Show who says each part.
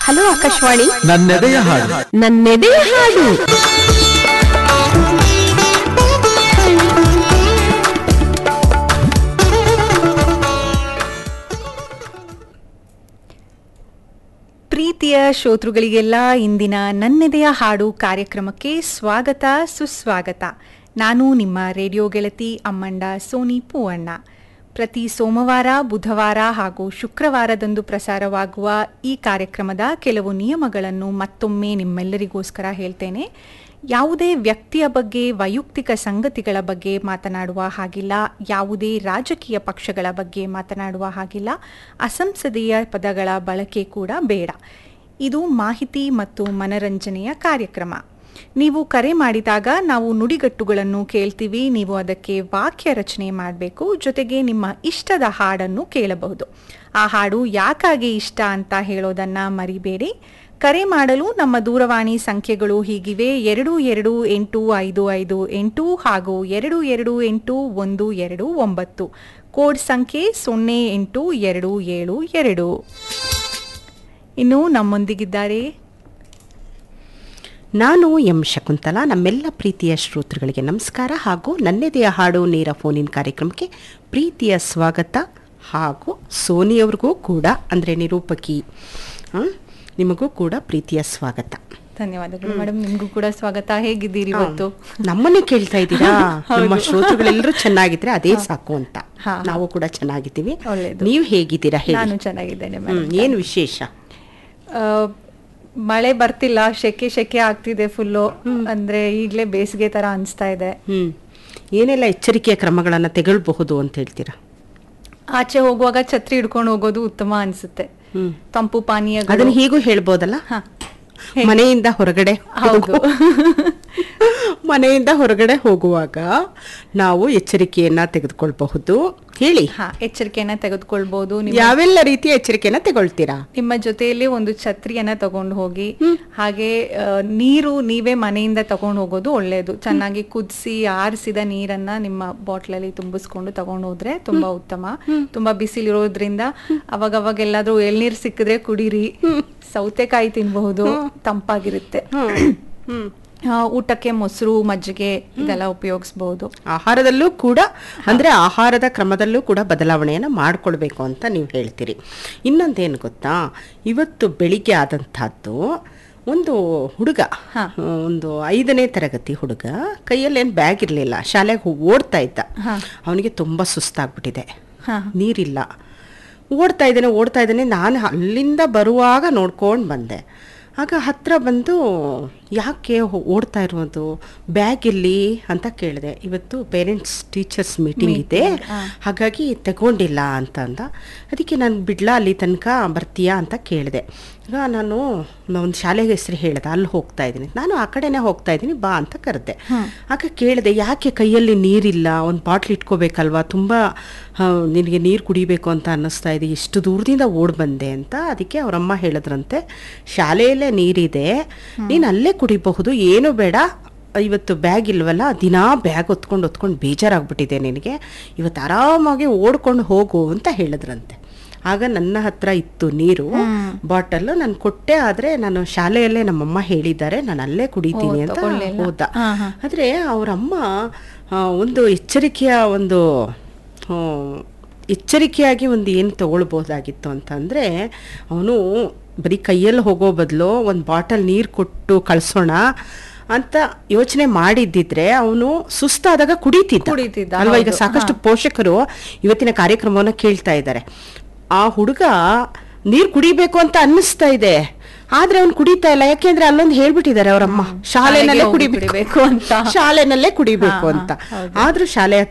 Speaker 1: Hello Akashvani
Speaker 2: ನನ್ನೆದೆಯ ಹಾಡು
Speaker 1: ನನ್ನೆದೆಯ ಹಾಡು
Speaker 3: ಪ್ರೀತಿಯ ಶ್ರೋತೃಗಳಿಗೆಲ್ಲ ಇಂದಿನ ನನ್ನೆದೆಯ ಹಾಡು ಕಾರ್ಯಕ್ರಮಕ್ಕೆ ಸ್ವಾಗತ ಸುಸ್ವಾಗತ ನಾನು ನಿಮ್ಮ ರೇಡಿಯೋ ಗೆಳತಿ ಅಮ್ಮಂಡ ಸೋನಿ ಪೂವಣ್ಣ ಪ್ರತಿ ಸೋಮವಾರ ಬುಧವಾರ ಹಾಗೂ ಶುಕ್ರವಾರದಂದು ಪ್ರಸಾರವಾಗುವ ಈ ಕಾರ್ಯಕ್ರಮದ ಕೆಲವು ನಿಯಮಗಳನ್ನು ಮತ್ತೊಮ್ಮೆ ನಿಮ್ಮೆಲ್ಲರಿಗೋಸ್ಕರ ಹೇಳ್ತೇನೆ ಯಾವುದೇ ವ್ಯಕ್ತಿಯ ಬಗ್ಗೆ ವೈಯಕ್ತಿಕ ಸಂಗತಿಗಳ ಬಗ್ಗೆ ಮಾತನಾಡುವ ಹಾಗಿಲ್ಲ ಯಾವುದೇ ರಾಜಕೀಯ ಪಕ್ಷಗಳ ಬಗ್ಗೆ ಮಾತನಾಡುವ ಹಾಗಿಲ್ಲ ಅಸಂಸದೀಯ ಪದಗಳ ಬಳಕೆ ಕೂಡ ಬೇಡ ಇದು ಮಾಹಿತಿ ಮತ್ತು ಮನರಂಜನೆಯ ಕಾರ್ಯಕ್ರಮ ನೀವು ಕರೆ ಮಾಡಿದಾಗ ನಾವು ನುಡಿಗಟ್ಟುಗಳನ್ನು ಕೇಳ್ತೀವಿ ನೀವು ಅದಕ್ಕೆ ವಾಕ್ಯ ರಚನೆ ಮಾಡಬೇಕು ಜೊತೆಗೆ ನಿಮ್ಮ ಇಷ್ಟದ ಹಾಡನ್ನು ಕೇಳಬಹುದು ಆ ಹಾಡು ಯಾಕಾಗಿ ಇಷ್ಟ ಅಂತ ಹೇಳೋದನ್ನ ಮರಿಬೇಡಿ ಕರೆ ಮಾಡಲು ನಮ್ಮ ದೂರವಾಣಿ ಸಂಖ್ಯೆಗಳು ಹೀಗಿವೆ ಎರಡು ಎರಡು ಎಂಟು ಐದು ಐದು ಎಂಟು ಹಾಗೂ ಎರಡು ಎರಡು ಎಂಟು ಒಂದು ಎರಡು ಒಂಬತ್ತು ಕೋಡ್ ಸಂಖ್ಯೆ ಸೊನ್ನೆ ಎಂಟು ಎರಡು ಏಳು ಎರಡು ಇನ್ನು ನಮ್ಮೊಂದಿಗಿದ್ದಾರೆ
Speaker 1: ನಾನು ಎಂ ಶಕುಂತಲಾ ನಮ್ಮೆಲ್ಲ ಪ್ರೀತಿಯ ಶ್ರೋತೃಗಳಿಗೆ ನಮಸ್ಕಾರ ಹಾಗೂ ನನ್ನೆದೆಯ ಹಾಡು ನೇರ ಫೋನಿನ್ ಕಾರ್ಯಕ್ರಮಕ್ಕೆ ಪ್ರೀತಿಯ ಸ್ವಾಗತ ಹಾಗೂ ಸೋನಿಯವ್ರಿಗೂ ಕೂಡ ಅಂದರೆ ನಿರೂಪಕಿ ಆ, ನಿಮಗೂ ಕೂಡ ಪ್ರೀತಿಯ ಸ್ವಾಗತ
Speaker 3: ಧನ್ಯವಾದಗಳು ಮೇಡಮ್ ನಿಮ್ಗೂ ಕೂಡ ಸ್ವಾಗತ ಹೇಗಿದ್ದೀರಿ ಇವತ್ತು
Speaker 1: ನಮ್ಮನ್ನೇ ಕೇಳ್ತಾ ಇದ್ದೀರಾ
Speaker 3: ಹೌದು.
Speaker 1: ನಮ್ಮ ಶ್ರೋತೃಗಳೆಲ್ಲರೂ ಚೆನ್ನಾಗಿದ್ರೆ ಅದೇ ಸಾಕು ಅಂತ
Speaker 3: ಹಾ, ಹಾ.
Speaker 1: ನಾವು ಕೂಡ ಚೆನ್ನಾಗಿದ್ದೀವಿ
Speaker 3: ಒಳ್ಳೇದು.
Speaker 1: ನೀವು ಹೇಗಿದ್ದೀರಾ ಹೇಳಿ
Speaker 3: ನಾನು ಚೆನ್ನಾಗಿದ್ದೇನೆ
Speaker 1: ಹ್ಮ್,
Speaker 3: ಮೇಡಮ್
Speaker 1: ಏನು ವಿಶೇಷ
Speaker 3: ಆ, ಮಳೆ ಬರ್ತಿಲ್ಲ ಶೆಕೆ ಶೆಕೆ ಆಗ್ತಿದೆ ಫುಲ್ಲು ಅಂದ್ರೆ ಈಗ್ಲೇ ಬೇಸಿಗೆ ತರ ಅನ್ಸ್ತಾ ಇದೆ
Speaker 1: ಹ್ಮ್ ಏನೆಲ್ಲ ಎಚ್ಚರಿಕೆಯ ಕ್ರಮಗಳನ್ನ ತೆಗೊಳ್ಬಹುದು ಅಂತ ಹೇಳ್ತೀರಾ
Speaker 3: ಆಚೆ ಹೋಗುವಾಗ ಛತ್ರಿ ಹಿಡ್ಕೊಂಡು ಹೋಗೋದು ಉತ್ತಮ ಅನ್ಸುತ್ತೆ
Speaker 1: ಹ್ಮ್
Speaker 3: ತಂಪು ಪಾನೀಯಗಳು
Speaker 1: ಅದನ್ನ ಹೀಗೂ ಹೇಳ್ಬೋದಲ್ಲ
Speaker 3: ಹಾ.
Speaker 1: ಮನೆಯಿಂದ ಹೊರಗಡೆ
Speaker 3: ಹೌದು
Speaker 1: ಮನೆಯಿಂದ ಹೊರಗಡೆ ಹೋಗುವಾಗ ನಾವು ಎಚ್ಚರಿಕೆಯನ್ನ ತೆಗೆದುಕೊಳ್ಬಹುದು ಹೇಳಿ
Speaker 3: ಹಾ ಎಚ್ಚರಿಕೆಯನ್ನ ತೆಗೆದುಕೊಳ್ಬಹುದು ನಿಮ್ಮ
Speaker 1: ಯಾವೆಲ್ಲ ರೀತಿಯ ಎಚ್ಚರಿಕೆಯನ್ನ ತಗೊಳ್ತೀರಾ
Speaker 3: ನಿಮ್ಮ ಜೊತೆಯಲ್ಲಿ ಒಂದು ಛತ್ರಿಯನ್ನ ತಗೊಂಡು ಹೋಗಿ ಹಾಗೆ ಆ, ನೀರು ನೀವೇ ಮನೆಯಿಂದ ತಗೊಂಡು ಹೋಗೋದು ಒಳ್ಳೆಯದು ಚೆನ್ನಾಗಿ ಕುದಿಸಿ ಆರಿಸಿದ ನೀರನ್ನ ನಿಮ್ಮ ಬಾಟ್ಲಲ್ಲಿ ತುಂಬಿಸ್ಕೊಂಡು ತಗೊಂಡು ಹೋದ್ರೆ ತುಂಬಾ ಉತ್ತಮ ತುಂಬಾ ಬಿಸಿಲಿರೋದ್ರಿಂದ ಅವಾಗ ಅವಾಗ ಎಲ್ಲಾದ್ರೂ ಎಳ್ನೀರ್ ಸಿಕ್ಕಿದ್ರೆ ಕುಡೀರಿ ಸೌತೆಕಾಯಿ ತಿನ್ಬಹುದು ತಂಪಾಗಿರುತ್ತೆ
Speaker 1: ಹ್ಮ್
Speaker 3: ಆ, ಊಟಕ್ಕೆ ಮೊಸರು ಮಜ್ಜಿಗೆ ಇದೆಲ್ಲ ಉಪಯೋಗಿಸಬಹುದು
Speaker 1: ಆಹಾರದಲ್ಲೂ ಕೂಡ ಅಂದ್ರೆ ಆಹಾರದ ಕ್ರಮದಲ್ಲೂ ಕೂಡ ಬದಲಾವಣೆಯನ್ನ ಮಾಡ್ಕೊಳ್ಬೇಕು ಅಂತ ನೀವು ಹೇಳ್ತೀರಿ ಇನ್ನೊಂದೇನು ಗೊತ್ತಾ ಇವತ್ತು ಬೆಳಿಗ್ಗೆ ಆದಂತಹದ್ದು ಒಂದು ಹುಡುಗ
Speaker 3: ಹಾ.
Speaker 1: ಒಂದು ಐದನೇ ತರಗತಿ ಹುಡುಗ ಕೈಯಲ್ಲೇನು ಬ್ಯಾಗ್ ಇರಲಿಲ್ಲ ಶಾಲೆಗೆ ಹೋಗ್ ಓಡ್ತಾ ಇದ್ದ
Speaker 3: ಹಾ.
Speaker 1: ಅವನಿಗೆ ತುಂಬಾ ಸುಸ್ತಾಗ್ಬಿಟ್ಟಿದೆ
Speaker 3: ಹಾ.
Speaker 1: ನೀರಿಲ್ಲ ಓಡ್ತಾ ಇದ್ದಾನೆ ಓಡ್ತಾ ಇದ್ದಾನೆ ನಾನು ಅಲ್ಲಿಂದ ಬರುವಾಗ ನೋಡ್ಕೊಂಡು ಬಂದೆ ಆಗ ಹತ್ರ ಬಂದು ಯಾಕೆ ಹೋ- ಓಡ್ತಾ ಇರೋದು ಬ್ಯಾಗ್ ಇಲ್ಲಿ ಅಂತ ಕೇಳಿದೆ ಇವತ್ತು ಪೇರೆಂಟ್ಸ್ ಟೀಚರ್ಸ್ ಮೀಟಿಂಗ್ ಇದೆ ಹಾಗಾಗಿ ತಗೊಂಡಿಲ್ಲ ಅಂತ ಅಂದ ಅದಕ್ಕೆ ನಾನು ಬಿಡ್ಲಾ ಅಲ್ಲಿ ತನಕ ಬರ್ತೀಯಾ ಅಂತ ಕೇಳಿದೆ ಈಗ ನಾನು ಒಂದು ಶಾಲೆಗೆ ಹೆಸರು ಹೇಳ್ದೆ ಅಲ್ಲಿ ಹೋಗ್ತಾ ಇದ್ದೀನಿ ನಾನು ಆ ಕಡೆನೇ ಹೋಗ್ತಾ ಇದ್ದೀನಿ ಬಾ ಅಂತ ಕರೆದೆ ಆಗ ಕೇಳಿದೆ ಯಾಕೆ ಕೈಯಲ್ಲಿ ನೀರಿಲ್ಲ ಒಂದು ಬಾಟ್ಲ್ ಇಟ್ಕೋಬೇಕಲ್ವಾ ತುಂಬ ಆ, ನಿನಗೆ ನೀರು ಕುಡಿಬೇಕು ಅಂತ ಅನ್ನಿಸ್ತಾ ಇದೆ ಎಷ್ಟು ದೂರದಿಂದ ಓಡ್ ಬಂದೆ ಅಂತ ಅದಕ್ಕೆ ಅವರಮ್ಮ ಹೇಳಿದ್ರಂತೆ ಶಾಲೆಯಲ್ಲೇ ನೀರಿದೆ ನೀನು ಅಲ್ಲೇ ಕುಡಿಬಹುದು ಏನು ಬೇಡ ಇವತ್ತು ಬ್ಯಾಗ್ ಇಲ್ವಲ್ಲ ದಿನಾ ಬ್ಯಾಗ್ ಹೊತ್ಕೊಂಡು ಹೊತ್ಕೊಂಡು ಬೇಜಾರಾಗ್ಬಿಟ್ಟಿದೆ ನಿನಗೆ ಇವತ್ತು ಆರಾಮಾಗಿ ಓಡ್ಕೊಂಡು ಹೋಗು ಅಂತ ಹೇಳಿದ್ರಂತೆ ಆಗ ನನ್ನ ಹತ್ರ ಇತ್ತು ನೀರು ಬಾಟಲ್ ನಾನು ಕೊಟ್ಟೆ ಆದ್ರೆ ನಾನು ಶಾಲೆಯಲ್ಲೇ ನಮ್ಮಮ್ಮ ಹೇಳಿದ್ದಾರೆ ನಾನು ಅಲ್ಲೇ ಕುಡಿತೀನಿ
Speaker 3: ಓ,
Speaker 1: ಅಂತ
Speaker 3: ತಗೊಳ್ಳಿಲ್ಲ.
Speaker 1: ಹೋದ
Speaker 3: ಹಾ, ಹಾ.
Speaker 1: ಆದ್ರೆ ಅವರಮ್ಮ ಒಂದು ಎಚ್ಚರಿಕೆಯ ಒಂದು ಆ, ಎಚ್ಚರಿಕೆಯಾಗಿ ಒಂದು ಏನು ತಗೊಳ್ಬೋದಾಗಿತ್ತು ಅಂತಂದರೆ ಅವನು ಬರೀ ಕೈಯಲ್ಲಿ ಹೋಗೋ ಬದಲು ಒಂದು ಬಾಟಲ್ ನೀರು ಕೊಟ್ಟು ಕಳಿಸೋಣ ಅಂತ ಯೋಚನೆ ಮಾಡಿದ್ದಿದ್ರೆ ಅವನು ಸುಸ್ತಾದಾಗ ಕುಡಿತಿದ್ದ
Speaker 3: ಕುಡಿತಿದ್ದ,
Speaker 1: ಅಲ್ವಾ ಈಗ
Speaker 3: ಹೌದು.
Speaker 1: ಸಾಕಷ್ಟು ಪೋಷಕರು ಇವತ್ತಿನ ಕಾರ್ಯಕ್ರಮವನ್ನು ಕೇಳ್ತಾ ಇದ್ದಾರೆ ಆ ಹುಡುಗ ನೀರು ಕುಡಿಬೇಕು ಅಂತ ಅನ್ನಿಸ್ತಾ ಇದೆ ಆದ್ರೆ ಅವ್ನು ಕುಡಿತಾ ಇಲ್ಲ ಯಾಕೆಂದ್ರೆ ಅಲ್ಲೊಂದು ಹೇಳ್ಬಿಟ್ಟಿದ್ದಾರೆ ಅವರಮ್ಮ ಶಾಲೆನಲ್ಲೇ
Speaker 3: ಶಾಲೆಗೆ ಹೋಗಿ
Speaker 1: ಕುಡಿಬೇಕು
Speaker 3: ಕುಡಿಬೇಕು ಅಂತ.
Speaker 1: ಶಾಲೆನಲ್ಲೇ ಕುಡಿಬೇಕು
Speaker 3: ಹಾ, ಹಾ,
Speaker 1: ಅಂತ
Speaker 3: ಹೌದು.
Speaker 1: ಆದ್ರೂ ಶಾಲೆ